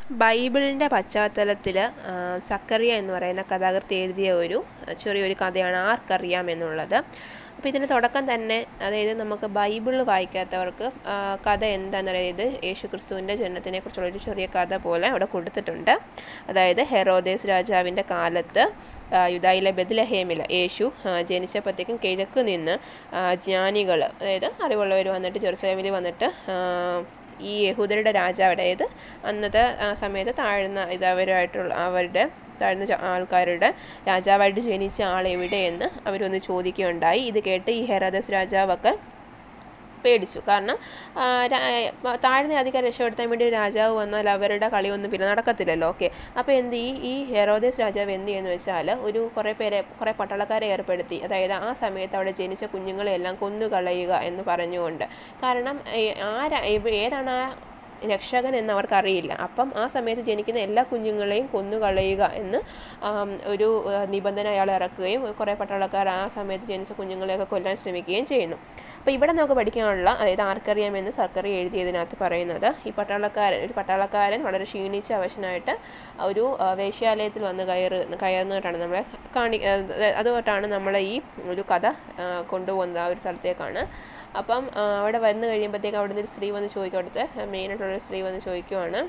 ബൈബിളിൻ്റെ പശ്ചാത്തലത്തിൽ സക്കറിയ എന്ന് പറയുന്ന കഥാകൃത്ത് എഴുതിയ ഒരു ചെറിയൊരു കഥയാണ് ആർക്കറിയാം എന്നുള്ളത് അപ്പോൾ ഇതിന് തുടക്കം തന്നെ അതായത് നമുക്ക് ബൈബിൾ വായിക്കാത്തവർക്ക് ആ, കഥ എന്താണെന്ന് അതായത് യേശു ക്രിസ്തുവിൻ്റെ ജനനത്തിനെക്കുറിച്ചുള്ള ഒരു ചെറിയ കഥ പോലെ അവിടെ കൊടുത്തിട്ടുണ്ട് അതായത് ഹെറോദേസ് രാജാവിൻ്റെ കാലത്ത് ആ, യുദായിലെ ബെദ്ലഹേമിൽ യേശു ആ, ജനിച്ചപ്പോഴത്തേക്കും കിഴക്ക് നിന്ന് ജ്ഞാനികൾ അതായത് അറിവുള്ളവർ വന്നിട്ട് ജെറുസലേമിൽ വന്നിട്ട് ആ, ഈ യഹൂദരുടെ രാജാവ് അതായത് അന്നത്തെ ആ സമയത്ത് താഴ്ന്ന ഇത് അവരായിട്ടുള്ള അവരുടെ താഴ്ന്ന ജ- ആൾക്കാരുടെ രാജാവായിട്ട് ജനിച്ച ആൾ എവിടെയെന്ന് അവരൊന്ന് ചോദിക്കുകയുണ്ടായി ഇത് കേട്ട് ഈ ഹെറാദസ് രാജാവൊക്കെ പേടിച്ചു കാരണം ആ, രാ- താഴ്ന്ന അധികം രക്ഷപ്പെടുത്താൻ വേണ്ടി ഒരു രാജാവ് വന്നാൽ അവരുടെ കളിയൊന്നും പിന്നെ നടക്കത്തില്ലല്ലോ ഓക്കെ അപ്പോൾ എന്ത് ഈ ഈ ഹെറോദേസ് രാജാവ് എന്ത് ചെയ്യുന്നു വെച്ചാൽ ഒരു കുറേ പേരെ കുറേ പട്ടാളക്കാരെ ഏർപ്പെടുത്തി അതായത് ആ സമയത്ത് അവിടെ ജനിച്ച കുഞ്ഞുങ്ങളെല്ലാം കൊന്നുകളയുക എന്ന് പറഞ്ഞുകൊണ്ട് കാരണം ഏ, ആരാ എവ- ഏതാണ് ആ രക്ഷകൻ എന്ന് അവർക്കറിയില്ല അപ്പം ആ സമയത്ത് ജനിക്കുന്ന എല്ലാ കുഞ്ഞുങ്ങളെയും കൊന്നുകളയുക എന്ന് ആം, ഒരു ആ, നിബന്ധന അയാൾ ഇറക്കുകയും കുറേ പട്ടാളക്കാർ ആ സമയത്ത് ജനിച്ച കുഞ്ഞുങ്ങളെയൊക്കെ കൊല്ലാൻ ശ്രമിക്കുകയും ചെയ്യുന്നു അപ്പോൾ ഇവിടെ നമുക്ക് പഠിക്കാനുള്ള അതായത് ആർക്കറിയാമെന്ന് സർക്കാർ എഴുതിയതിനകത്ത് പറയുന്നത് ഈ പട്ടാളക്കാരൻ ഒരു പട്ടാളക്കാരൻ വളരെ ക്ഷീണിച്ച അവശനായിട്ട് ഒരു ആ, വേശ്യാലയത്തിൽ വന്ന് കയറ് കയറുന്നതായിട്ടാണ് നമ്മളെ കാണി ആ, അതുകൊണ്ടാണ് നമ്മളെ ഈ ഒരു കഥ ആ, കൊണ്ടുപോകുന്നത് ആ ഒരു സ്ഥലത്തേക്കാണ് അപ്പം ആ, അവിടെ വന്ന് കഴിയുമ്പോഴത്തേക്ക് അവിടെ നിന്ന് ഒരു സ്ത്രീ വന്ന് ചോദിക്കും അവിടുത്തെ മെയിനായിട്ടുള്ളൊരു സ്ത്രീ വന്ന് ചോദിക്കുവാണ്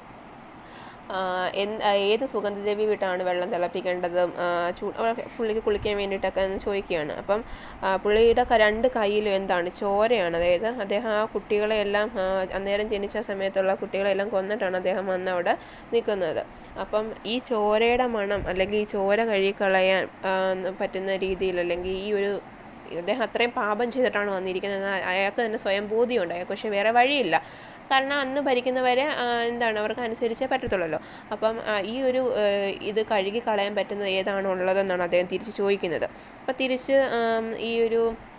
ആ, എന്ത് ആ, ഏത് സുഗന്ധദ്രവ്യം വിട്ടാണ് വെള്ളം തിളപ്പിക്കേണ്ടതും ആ, ചൂ അവിടെ പുള്ളിക്ക് കുളിക്കാൻ വേണ്ടിയിട്ടൊക്കെ എന്ന് ചോദിക്കുകയാണ് അപ്പം ആ, പുള്ളിയുടെ ക- രണ്ട് കയ്യിലും എന്താണ് ചോരയാണ് അതായത് അദ്ദേഹം ആ കുട്ടികളെ എല്ലാം ആ, അന്നേരം ജനിച്ച സമയത്തുള്ള കുട്ടികളെല്ലാം കൊന്നിട്ടാണ് അദ്ദേഹം വന്ന് അവിടെ നിൽക്കുന്നത് അപ്പം ഈ ചോരയുടെ മണം അല്ലെങ്കിൽ ഈ ചോര കഴുകിക്കളയാൻ ആ, പറ്റുന്ന രീതിയിൽ അല്ലെങ്കിൽ ഈ ഒരു അദ്ദേഹം അത്രയും പാപം ചെയ്തിട്ടാണ് വന്നിരിക്കുന്നത് അയാൾക്ക് തന്നെ സ്വയം ബോധ്യമുണ്ട് അയാൾക്ക് പക്ഷേ വേറെ വഴിയില്ല കാരണം അന്ന് ഭരിക്കുന്നവരെ ആ, എന്താണ് അവർക്ക് അനുസരിച്ചേ പറ്റത്തുള്ളല്ലോ അപ്പം ആ, ഈ ഒരു ആ, ഇത് കഴുകി കളയാൻ പറ്റുന്നത് ഏതാണ് ഉള്ളതെന്നാണ് അദ്ദേഹം തിരിച്ച് ചോദിക്കുന്നത് അപ്പം തിരിച്ച് ആം, ഈ ഒരു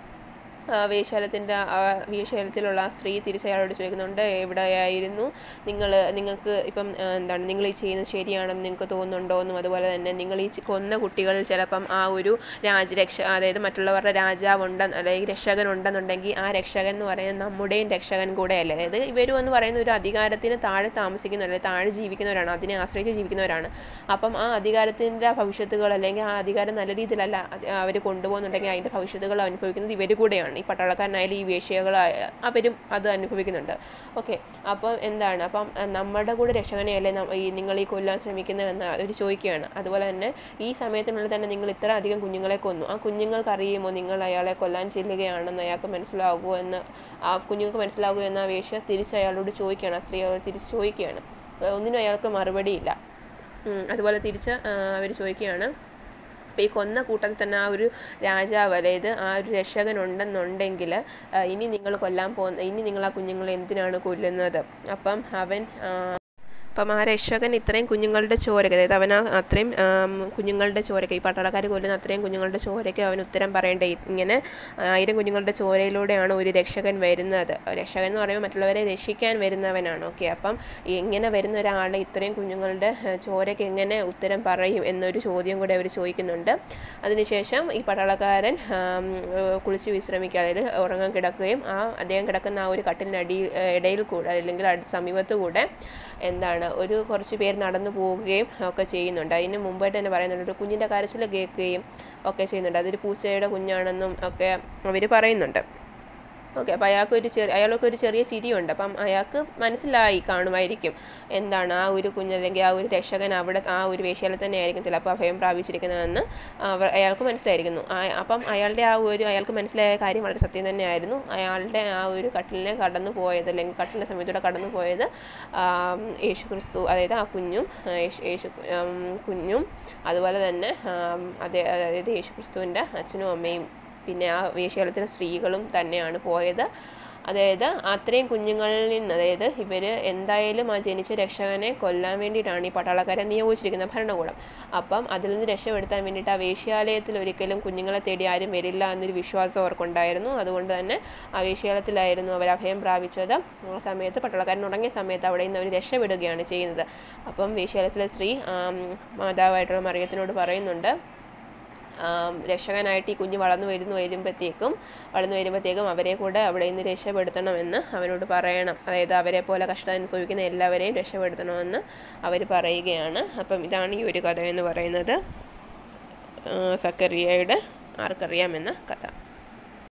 ആ, വേശ്യാലയത്തിൻ്റെ ആ വേശ്യാലയത്തിലുള്ള ആ സ്ത്രീ തിരിച്ച് അയാളോട് ചോദിക്കുന്നുണ്ട് എവിടെയായിരുന്നു നിങ്ങൾ നിങ്ങൾക്ക് ഇപ്പം ആ, എന്താണ് നിങ്ങൾ ഈ ചെയ്യുന്നത് ശരിയാണെന്ന് നിങ്ങൾക്ക് തോന്നുന്നുണ്ടോ എന്നും അതുപോലെ തന്നെ നിങ്ങൾ ഈ ചി- കൊന്ന കുട്ടികളിൽ ചിലപ്പം ആ ഒരു രാജരക്ഷ അതായത് മറ്റുള്ളവരുടെ രാജാവുണ്ടെന്ന് അല്ലെങ്കിൽ രക്ഷകൻ ഉണ്ടെന്നുണ്ടെങ്കിൽ ആ രക്ഷകൻ എന്ന് പറയുന്നത് നമ്മുടെയും രക്ഷകൻ കൂടെയല്ലേ അതായത് ഇവരും എന്ന് പറയുന്ന ഒരു അധികാരത്തിന് താഴെ താമസിക്കുന്ന അല്ലെങ്കിൽ താഴെ ജീവിക്കുന്നവരാണ് അതിനെ ആശ്രയിച്ച് ജീവിക്കുന്നവരാണ് അപ്പം ആ അധികാരത്തിൻ്റെ ഭവിഷ്യത്തുകൾ അല്ലെങ്കിൽ ആ അധികാരം നല്ല രീതിയിലല്ല അവർ കൊണ്ടുപോകുന്നുണ്ടെങ്കിൽ അതിൻ്റെ ഭവിഷ്യത്തുകൾ അനുഭവിക്കുന്നത് ഇവർ കൂടെയാണ് ഈ പട്ടാളക്കാരനായാലും ഈ വേശ്യകളായ അവരും അത് അനുഭവിക്കുന്നുണ്ട് ഓക്കെ അപ്പം എന്താണ് അപ്പം അഹ് നമ്മുടെ കൂടെ രക്ഷകനെയല്ലേ നം- ഈ നിങ്ങൾ ഈ കൊല്ലാൻ ശ്രമിക്കുന്നതെന്ന് അവർ ചോദിക്കുകയാണ് അതുപോലെ തന്നെ ഈ സമയത്തിനുള്ളിൽ തന്നെ നിങ്ങൾ ഇത്ര അധികം കുഞ്ഞുങ്ങളെ കൊന്നു ആ കുഞ്ഞുങ്ങൾക്ക് അറിയുമോ നിങ്ങൾ അയാളെ കൊല്ലാൻ ചെല്ലുകയാണെന്ന് അയാൾക്ക് മനസ്സിലാകുമോ എന്ന് ആ കുഞ്ഞുങ്ങൾക്ക് മനസ്സിലാകുമോ എന്ന് ആ വേശ്യ തിരിച്ച് അയാളോട് ചോദിക്കുകയാണ് ആ സ്ത്രീ അയാളോട് തിരിച്ച് ചോദിക്കുകയാണ് അപ്പോൾ ഒന്നിനും അയാൾക്ക് മറുപടിയില്ല ഉം, അതുപോലെ തിരിച്ച് അവർ ചോദിക്കുകയാണ് അപ്പോൾ ഈ കൊന്ന കൂട്ടത്തിൽ തന്നെ ആ ഒരു രാജാവ് അതായത് ആ ഒരു രക്ഷകൻ ഉണ്ടെന്നുണ്ടെങ്കിൽ ആ, ഇനി നിങ്ങൾ കൊല്ലാൻ പോകുന്ന ഇനി നിങ്ങൾ ആ കുഞ്ഞുങ്ങളെ എന്തിനാണ് കൊല്ലുന്നത് അപ്പം അവൻ ആ, അപ്പം ആ രക്ഷകൻ ഇത്രയും കുഞ്ഞുങ്ങളുടെ ചോരയ്ക്ക് അതായത് അവൻ ആ അത്രയും ആം, കുഞ്ഞുങ്ങളുടെ ചോരയ്ക്ക് ഈ പട്ടാളക്കാർ കൊല്ലുന്ന അത്രയും കുഞ്ഞുങ്ങളുടെ ചോരയ്ക്ക് അവൻ ഉത്തരം പറയേണ്ടേ ഇങ്ങനെ ആയിരം കുഞ്ഞുങ്ങളുടെ ചോരയിലൂടെയാണ് ഒരു രക്ഷകൻ വരുന്നത് രക്ഷകൻ എന്ന് പറയുമ്പോൾ മറ്റുള്ളവരെ രക്ഷിക്കാൻ വരുന്നവനാണ് ഓക്കെ അപ്പം എങ്ങനെ വരുന്ന ഒരാളെ ഇത്രയും കുഞ്ഞുങ്ങളുടെ ആ, ചോരയ്ക്ക് എങ്ങനെ ഉത്തരം പറയും എന്നൊരു ചോദ്യം കൂടെ അവർ ചോദിക്കുന്നുണ്ട് അതിനുശേഷം ഈ പട്ടാളക്കാരൻ ആം, ഏഹ്, കുളിച്ച് വിശ്രമിക്കുക അതായത് ഉറങ്ങാൻ കിടക്കുകയും ആ അദ്ദേഹം കിടക്കുന്ന ആ ഒരു കട്ടിലിനടി ഏഹ്, ഇടയിൽ കൂടെ അല്ലെങ്കിൽ അടുത്ത സമീപത്ത് കൂടെ എന്താണ് ഒരു കുറച്ച് പേര് നടന്നു പോവുകയും ഒക്കെ ചെയ്യുന്നുണ്ട് അതിന് മുമ്പായിട്ട് തന്നെ പറയുന്നുണ്ട് ഒരു കുഞ്ഞിൻ്റെ കരച്ചിൽ കേൾക്കുകയും ഒക്കെ ചെയ്യുന്നുണ്ട് അതൊരു പൂച്ചയുടെ കുഞ്ഞാണെന്നും ഒക്കെ അവർ പറയുന്നുണ്ട് ഓക്കെ അപ്പോൾ അയാൾക്ക് ഒരു ചെറിയ അയാൾക്ക് ഒരു ചെറിയ ചിരിയുണ്ട് അപ്പം അയാൾക്ക് മനസ്സിലായി കാണുമായിരിക്കും എന്താണ് ആ ഒരു കുഞ്ഞ് അല്ലെങ്കിൽ ആ ഒരു രക്ഷകൻ അവിടെ ആ ഒരു വേശ്യാലയം തന്നെ ആയിരിക്കും ചിലപ്പോൾ അഭയം പ്രാപിച്ചിരിക്കുന്നതെന്ന് അവർ അയാൾക്ക് മനസ്സിലായിരിക്കുന്നു ആ- അപ്പം അയാളുടെ ആ ഒരു അയാൾക്ക് മനസ്സിലായ കാര്യം വളരെ സത്യം തന്നെയായിരുന്നു അയാളുടെ ആ ഒരു കട്ടിലിനെ കടന്നു പോയത് അല്ലെങ്കിൽ കട്ടിലിൻ്റെ സമയത്തൂടെ കടന്നു പോയത് ആം, യേശു ക്രിസ്തു അതായത് ആ കുഞ്ഞും ആ, യേശു യേശു ആം, കുഞ്ഞും അതുപോലെ തന്നെ ആം, അതേ അതായത് യേശു ക്രിസ്തുവിൻ്റെ അച്ഛനും അമ്മയും പിന്നെ ആ വേശ്യാലയത്തിലെ സ്ത്രീകളും തന്നെയാണ് പോയത് അതായത് അത്രയും കുഞ്ഞുങ്ങളിൽ നിന്ന് അതായത് ഇവർ എന്തായാലും ആ ജനിച്ച രക്ഷകനെ കൊല്ലാൻ വേണ്ടിയിട്ടാണ് ഈ പട്ടാളക്കാരെ നിയോഗിച്ചിരിക്കുന്ന ഭരണകൂടം അപ്പം അതിൽ നിന്ന് രക്ഷപ്പെടുത്താൻ വേണ്ടിയിട്ട് ആ വേശ്യാലയത്തിൽ ഒരിക്കലും കുഞ്ഞുങ്ങളെ തേടി ആരും വരില്ല എന്നൊരു വിശ്വാസം അവർക്കുണ്ടായിരുന്നു അതുകൊണ്ട് തന്നെ ആ വേശ്യാലയത്തിലായിരുന്നു അവർ അഭയം പ്രാപിച്ചത് ആ സമയത്ത് പട്ടാളക്കാരൻ ഉറങ്ങിയ സമയത്ത് അവിടെ നിന്ന് അവർ രക്ഷപ്പെടുകയാണ് ചെയ്യുന്നത് അപ്പം വേശ്യാലയത്തിലെ സ്ത്രീ ആം, മാതാവായിട്ടുള്ള മറിയത്തിനോട് പറയുന്നുണ്ട് ആം, രക്ഷകനായിട്ട് ഈ കുഞ്ഞ് വളർന്നു വരുന്നു വരുമ്പോഴത്തേക്കും വളർന്നു വരുമ്പോഴത്തേക്കും അവരെ കൂടെ അവിടെ നിന്ന് രക്ഷപ്പെടുത്തണമെന്ന് അവനോട് പറയണം അതായത് അവരെ പോലെ കഷ്ടത അനുഭവിക്കുന്ന എല്ലാവരെയും രക്ഷപ്പെടുത്തണമെന്ന് അവർ പറയുകയാണ് അപ്പം ഇതാണ് ഈ ഒരു കഥ എന്ന് പറയുന്നത് ആ, സക്കറിയയുടെ ആർക്കറിയാമെന്ന കഥ